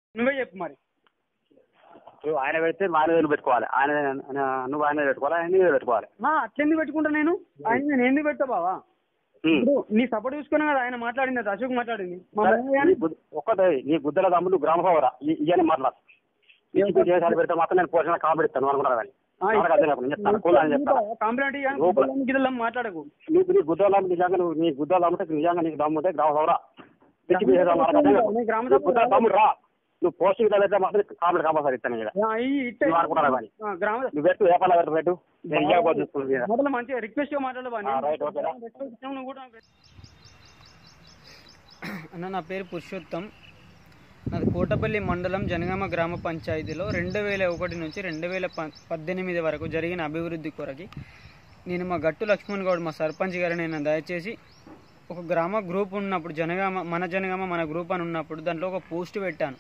నువ్వే చెప్పు మరి నువ్వు ఆయన పెడితే మా ఆయన నువ్వు పెట్టుకోవాలి ఆయన ఆయన- నువ్వు ఆయన పెట్టుకోవాలి ఆయన నువ్వు పెట్టుకోవాలి ఆ, అట్లెందుకు పెట్టుకుంటా నేను ఆయన నేను ఎందుకు పెడతా బావా ఉమ్. ఇప్పుడు నీ సపోర్ట్ చూసుకున్నా కదా ఆయన మాట్లాడింది అది అశోక్ మాట్లాడింది మా సరే, మామయ్య నీ బుద్ధ- ఒక్కటే నీ బుద్ధుల తమ్ముడు గ్రామ సభరా ఇవన్నీ మాట్లాడు నీకు చేసాలు పెడితే మాత్రం నేను పోషణ కామెడీ ఇస్తాను అనుకున్నాను కానీ నాకు అర్థం కాకుండా నేను చెప్తాను కూల్ అని చెప్తాను కాంప్లైంట్ లోపల- గిదలం మాట్లాడకు నీకు నీ బుద్ధుల నిజంగా నువ్వు నీ బుద్ధుల అమ్ముతే నీకు నిజంగా నీకు దమ్ము ఉంటే గ్రామ సభరా పిచ్చి పిచ్చి మనకు అర్థం కాదు. నేను గ్రామ నీ సభ బుద్ధుల తమ్ముడు రా నువ్వు పోస్ట్ విధాలు అయితే మాత్రం కామెడీ కంపల్సరీ ఇస్తాను ఇక ఆ, ఈ ఇట్టే- నువ్వు అనుకున్నారా కానీ? ఆ, గ్రామ నువ్వు పెట్టు ఏ పనులు పెట్టు పెట్టు నేను ఇవ్వకపోతే చూసుకుంటాను ఇక. మొదలు మంచిగా రిక్వెస్ట్ గా మాట్లాడబా ఆ, రైట్, ఓకేనా? అన్న నా పేరు పురుషోత్తం నాది కోటపల్లి మండలం జనగామ గ్రామ పంచాయతీలో రెండు వేల ఒకటి నుంచి రెండు వేల ప- పద్దెనిమిది వరకు జరిగిన అభివృద్ధి కొరకి నేను మా గట్టు లక్ష్మణ్ గౌడ్ మా సర్పంచ్ గారు నేను దయచేసి ఒక గ్రామ గ్రూప్ ఉన్నప్పుడు జనగామ మన జనగామ మన గ్రూప్ అని ఉన్నప్పుడు దాంట్లో ఒక పోస్ట్ పెట్టాను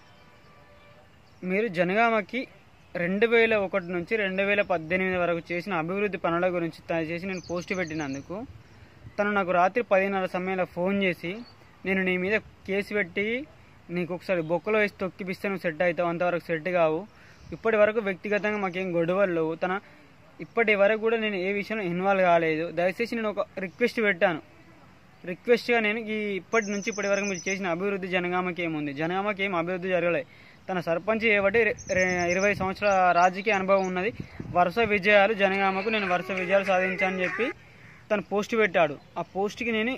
మీరు జనగామకి రెండు వేల ఒకటి నుంచి రెండు వేల పద్దెనిమిది వరకు చేసిన అభివృద్ధి పనుల గురించి దయచేసి నేను పోస్ట్ పెట్టినందుకు తను నాకు రాత్రి పదిన్నర సమయంలో ఫోన్ చేసి నేను నీ మీద కేసు పెట్టి నీకు ఒకసారి బొక్కలో వేసి తొక్కిపిస్తే నువ్వు సెట్ అవుతావు అంతవరకు సెట్ కావు ఇప్పటి వరకు వ్యక్తిగతంగా మాకేం గొడవలు లేవు తన ఇప్పటి వరకు కూడా నేను ఏ విషయంలో ఇన్వాల్వ్ కాలేదు దయచేసి నేను ఒక రిక్వెస్ట్ పెట్టాను రిక్వెస్ట్గా నేను ఈ ఇప్పటి నుంచి ఇప్పటి వరకు మీరు చేసిన అభివృద్ధి జనగామకి ఏముంది జనగామకి ఏం అభివృద్ధి జరగలేదు తన సర్పంచ్ చేయబట్టి రె- రె- ఇరవై సంవత్సరాల రాజకీయ అనుభవం ఉన్నది వరుస విజయాలు జనగామకు నేను వరుస విజయాలు సాధించానని చెప్పి తను పోస్ట్ పెట్టాడు ఆ పోస్ట్కి నేను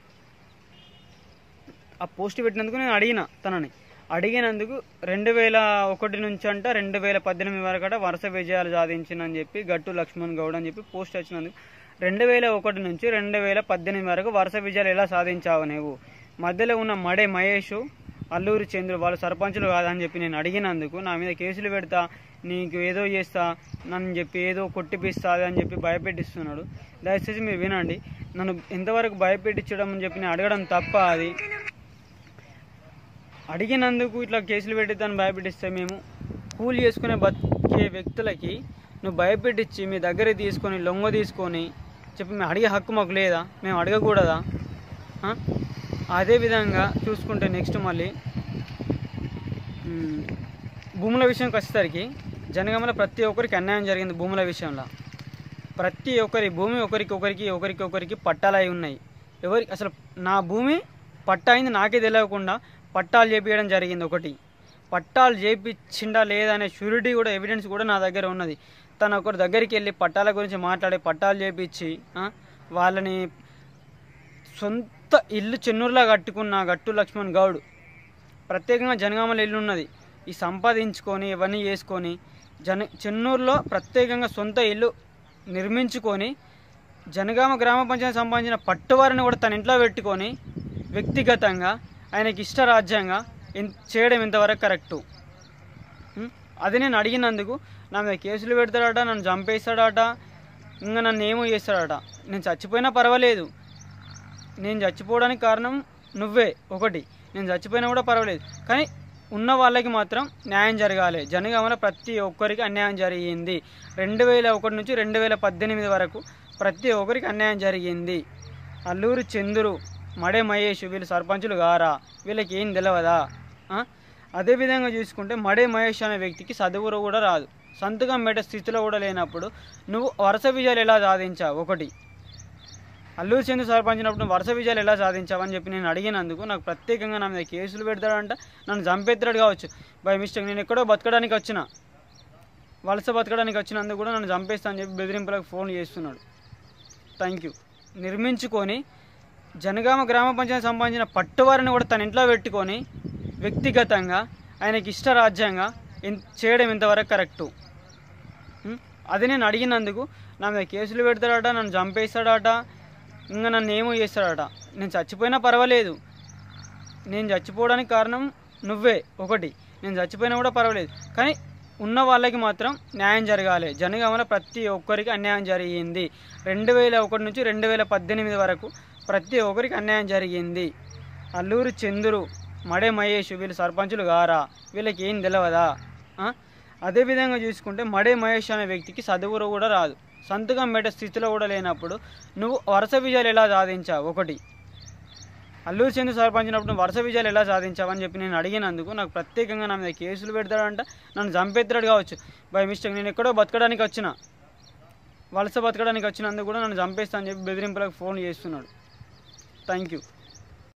ఆ పోస్ట్ పెట్టినందుకు నేను అడిగిన తనని అడిగినందుకు రెండు వేల ఒకటి నుంచి అంట రెండు వేల పద్దెనిమిది వరకు అట వరుస విజయాలు సాధించినని చెప్పి గట్టు లక్ష్మణ్ గౌడ్ అని చెప్పి పోస్ట్ వచ్చినందుకు రెండు వేల ఒకటి నుంచి రెండు వేల పద్దెనిమిది వరకు వరుస విజయాలు ఎలా సాధించావు నువ్వు మధ్యలో ఉన్న మడే మహేష్ అల్లూరి చంద్రు వాళ్ళు సర్పంచులు కాదని చెప్పి నేను అడిగినందుకు నా మీద కేసులు పెడతా నీకు ఏదో చేస్తా నన్ను చెప్పి ఏదో కొట్టిపిస్తా అని చెప్పి భయపెట్టిస్తున్నాడు దయచేసి మీరు వినండి నన్ను ఎంతవరకు భయపెట్టించడం అని చెప్పి నేను అడగడం తప్ప అది అడిగినందుకు ఇట్లా కేసులు పెట్టి దాన్ని భయపెట్టిస్తే మేము కూలి చేసుకునే బతికే వ్యక్తులకి నువ్వు భయపెట్టించి మీ దగ్గర తీసుకొని లొంగ తీసుకొని చెప్పి మేము అడిగే హక్కు మాకు లేదా మేము అడగకూడదా ఆ? అదేవిధంగా చూసుకుంటే నెక్స్ట్ మళ్ళీ మ్, భూముల విషయంకి వచ్చేసరికి జనగామలో ప్రతి ఒక్కరికి అన్యాయం జరిగింది భూముల విషయంలో ప్రతి ఒక్కరి భూమి ఒకరికి ఒకరికి ఒకరికి ఒకరికి పట్టాలు అయి ఉన్నాయి ఎవరి అసలు నా భూమి పట్టా అయింది నాకే తెలియకుండా పట్టాలు చేపించడం జరిగింది ఒకటి పట్టాలు చేపించిండా లేదా అనే షూరిటీ కూడా ఎవిడెన్స్ కూడా నా దగ్గర ఉన్నది తను ఒకరి దగ్గరికి వెళ్ళి పట్టాల గురించి మాట్లాడి పట్టాలు చేపించి ఆ, వాళ్ళని సొంత ఇల్లు చెన్నూరులా కట్టుకున్న గట్టు లక్ష్మణ్ గౌడ్ ప్రత్యేకంగా జనగామలో ఇల్లు ఉన్నది ఈ సంపాదించుకొని ఇవన్నీ చేసుకొని జన చెన్నూరులో ప్రత్యేకంగా సొంత ఇల్లు నిర్మించుకొని జనగామ గ్రామ పంచాయతీ సంబంధించిన పట్టువారిని కూడా తన ఇంట్లో పెట్టుకొని వ్యక్తిగతంగా ఆయనకి ఇష్ట రాజ్యంగా ఎన్- చేయడం ఇంతవరకు కరెక్టు ఉం? అది నేను అడిగినందుకు నా మీద కేసులు పెడతాడట నన్ను చంపేస్తాడట ఇంకా నన్ను ఏమో చేస్తాడట నేను చచ్చిపోయినా పర్వాలేదు నేను చచ్చిపోవడానికి కారణం నువ్వే ఒకటి నేను చచ్చిపోయినా కూడా పర్వాలేదు కానీ ఉన్న వాళ్ళకి మాత్రం న్యాయం జరగాలి జనగామలో ప్రతి ఒక్కరికి అన్యాయం జరిగింది రెండు వేల ఒకటి నుంచి రెండు వేల పద్దెనిమిది వరకు ప్రతి ఒక్కరికి అన్యాయం జరిగింది అల్లూరు చంద్రు మడే మహేష్ వీళ్ళు సర్పంచులు గారా వీళ్ళకి ఏం తెలియదా ఆ? అదేవిధంగా చూసుకుంటే మడే మహేష్ అనే వ్యక్తికి చదువు కూడా రాదు సంతకం పెట్టే స్థితిలో కూడా లేనప్పుడు నువ్వు వరుస విజయాలు ఎలా సాధించావు ఒకటి అల్లూరు చంద్ర సర్పంచినప్పుడు నువ్వు వరుస విజయాలు ఎలా సాధించావని చెప్పి నేను అడిగినందుకు నాకు ప్రత్యేకంగా నా మీద కేసులు పెడతాడంట నన్ను చంపేస్తాడు కావచ్చు బై మిస్టేక్ నేను ఎక్కడో బతకడానికి వచ్చిన వలస బతకడానికి వచ్చినందుకు కూడా నన్ను చంపేస్తా అని చెప్పి బెదిరింపులకు ఫోన్ చేస్తున్నాడు థ్యాంక్ యూ నిర్మించుకొని జనగామ గ్రామ పంచాయతీ సంబంధించిన పట్టువారిని కూడా తన ఇంట్లో పెట్టుకొని వ్యక్తిగతంగా ఆయనకి ఇష్ట రాజ్యంగా ఎన్- చేయడం ఇంతవరకు కరెక్టు ఉం? అది నేను అడిగినందుకు నా మీద కేసులు పెడతాడట నన్ను చంపేస్తాడట ఇంకా నన్ను ఏమో చేస్తాడట నేను చచ్చిపోయినా పర్వాలేదు నేను చచ్చిపోవడానికి కారణం నువ్వే ఒకటి నేను చచ్చిపోయినా కూడా పర్వాలేదు కానీ ఉన్న వాళ్ళకి మాత్రం న్యాయం జరగాలి జనగామలో ప్రతి ఒక్కరికి అన్యాయం జరిగింది రెండు వేల ఒకటి నుంచి రెండు వేల పద్దెనిమిది వరకు ప్రతి ఒక్కరికి అన్యాయం జరిగింది అల్లూరు చంద్రు మడే మహేష్ వీళ్ళు సర్పంచులు గారా వీళ్ళకి ఏం తెలియదా ఆ? అదేవిధంగా చూసుకుంటే మడే మహేష్ అనే వ్యక్తికి చదువు కూడా రాదు సంతకం పెట్టే స్థితిలో కూడా లేనప్పుడు నువ్వు వరుస విజయాలు ఎలా సాధించావు ఒకటి అల్లూరు చందు సర్పంచినప్పుడు నువ్వు వరుస విజయాలు ఎలా సాధించావని చెప్పి నేను అడిగినందుకు నాకు ప్రత్యేకంగా నా మీద కేసులు పెడతాడంట నన్ను చంపేస్తాడు కావచ్చు బై మిస్టేక్ నేను ఎక్కడో బతకడానికి వచ్చిన వలస బతకడానికి వచ్చినందుకు కూడా నన్ను చంపేస్తా అని చెప్పి బెదిరింపులకు ఫోన్ చేస్తున్నాడు థ్యాంక్ యూ